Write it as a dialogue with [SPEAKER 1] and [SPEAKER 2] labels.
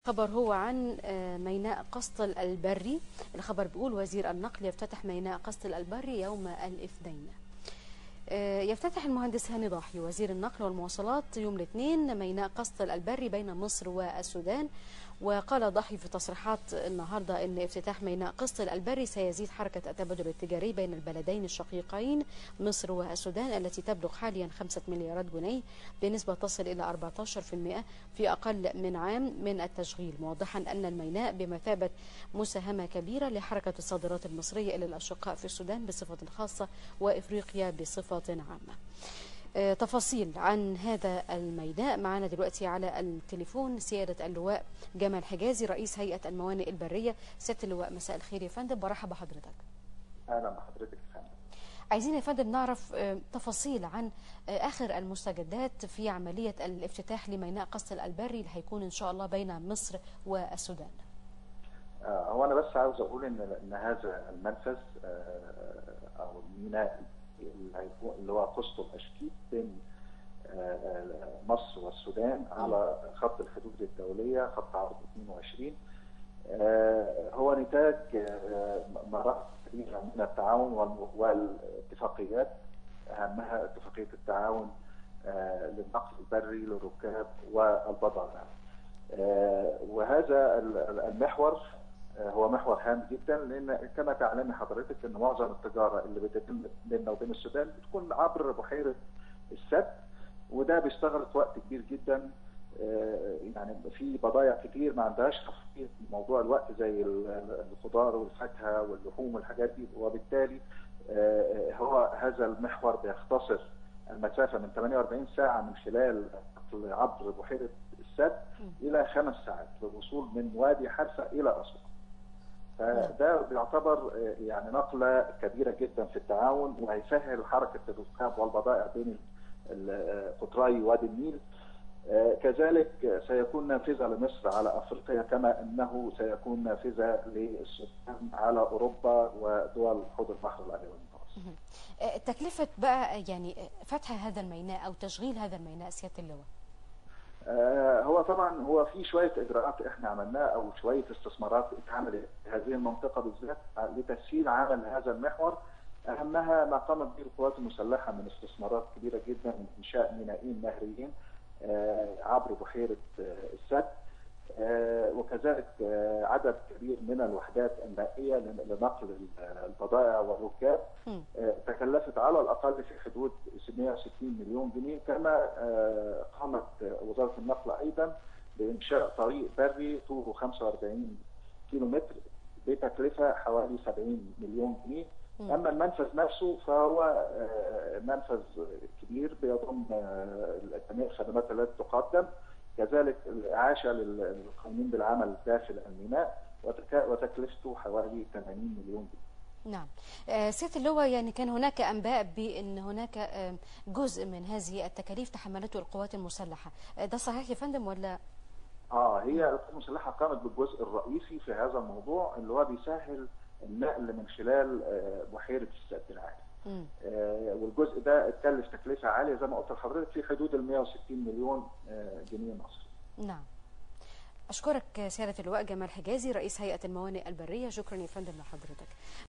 [SPEAKER 1] خبر هو عن ميناء قسطل البري الخبر بيقول وزير النقل يفتتح ميناء قسطل البري يوم الاثنين يفتتح المهندس هاني ضاحي وزير النقل والمواصلات يوم الاثنين ميناء قسطل البري بين مصر والسودان وقال ضاحي في تصريحات النهارده ان افتتاح ميناء قسطل البري سيزيد حركه التبادل التجاري بين البلدين الشقيقين مصر والسودان التي تبلغ حاليا 5 مليارات جنيه بنسبه تصل الى 14% في اقل من عام من التشغيل موضحا ان الميناء بمثابه مساهمه كبيره لحركه الصادرات المصريه الى الاشقاء في السودان بصفه خاصه وافريقيا بصفه عامه. تفاصيل عن هذا الميناء معنا دلوقتي على التليفون سيادة اللواء جمال حجازي رئيس هيئة الموانئ البرية سيادة اللواء مساء الخير يا فندم برحب بحضرتك
[SPEAKER 2] اهلا بحضرتك يا فندم
[SPEAKER 1] عايزين يا فندم نعرف تفاصيل عن اخر المستجدات في عملية الافتتاح لميناء قسطل البري اللي هيكون ان شاء الله بين مصر والسودان
[SPEAKER 2] هو انا بس عاوز اقول ان ان هذا المنفذ او الميناء اللي هو قسطل اشكيب بين مصر والسودان على خط الحدود الدوليه خط عرض 22 هو نتاج مراحل كثيره من التعاون والاتفاقيات اهمها اتفاقيه التعاون للنقل البري للركاب والبضائع وهذا المحور هو محور هام جدا لان كما تعلمي حضرتك ان معظم التجاره اللي بتتم بيننا وبين السودان بتكون عبر بحيره السد وده بيستغرق وقت كبير جدا يعني في بضائع كتير ما عندهاش تخطيط موضوع الوقت زي الخضار والفاكهه واللحوم والحاجات دي وبالتالي هو هذا المحور بيختصر المسافه من 48 ساعه من خلال عبر بحيره السد الى خمس ساعات للوصول من وادي حرفه الى اسوان. فده بيعتبر يعني نقله كبيره جدا في التعاون وهيسهل حركه الركاب والبضائع بين قطري وادي النيل كذلك سيكون نافذه لمصر على افريقيا كما انه سيكون نافذه للسودان على اوروبا ودول حوض البحر الابيض المتوسط.
[SPEAKER 1] تكلفه بقى يعني فتح هذا الميناء او تشغيل هذا الميناء سياده اللواء؟
[SPEAKER 2] هو طبعا هو في شويه اجراءات احنا عملناها او شويه استثمارات اتعملت في هذه المنطقه بالذات لتسهيل عمل هذا المحور اهمها ما قامت به القوات المسلحه من استثمارات كبيره جدا من انشاء مينائين نهريين عبر بحيره السد وكذلك عدد كبير من الوحدات المائيه لنقل البضائع والركاب تكلفت على الاقل في حدود 660 مليون جنيه كما قامت وزاره النقل ايضا بانشاء طريق بري طوله 45 كيلو متر بتكلفه حوالي 70 مليون جنيه اما المنفذ نفسه فهو منفذ كبير بيضم جميع الخدمات التي تقدم كذلك الاعاشه للقائمين بالعمل داخل الميناء وتكلفته حوالي 80 مليون جنيه.
[SPEAKER 1] نعم سياده اللواء يعني كان هناك انباء بان هناك جزء من هذه التكاليف تحملته القوات المسلحه ده صحيح يا فندم ولا
[SPEAKER 2] اه هي القوات المسلحه قامت بالجزء الرئيسي في هذا الموضوع اللي هو بيسهل النقل من خلال بحيره السد العالي. آه والجزء ده اتكلف تكلفه عاليه زي ما قلت لحضرتك في حدود ال 160 مليون آه جنيه مصري.
[SPEAKER 1] نعم. اشكرك سياده اللواء جمال حجازي رئيس هيئه الموانئ البريه شكرا يا فندم لحضرتك.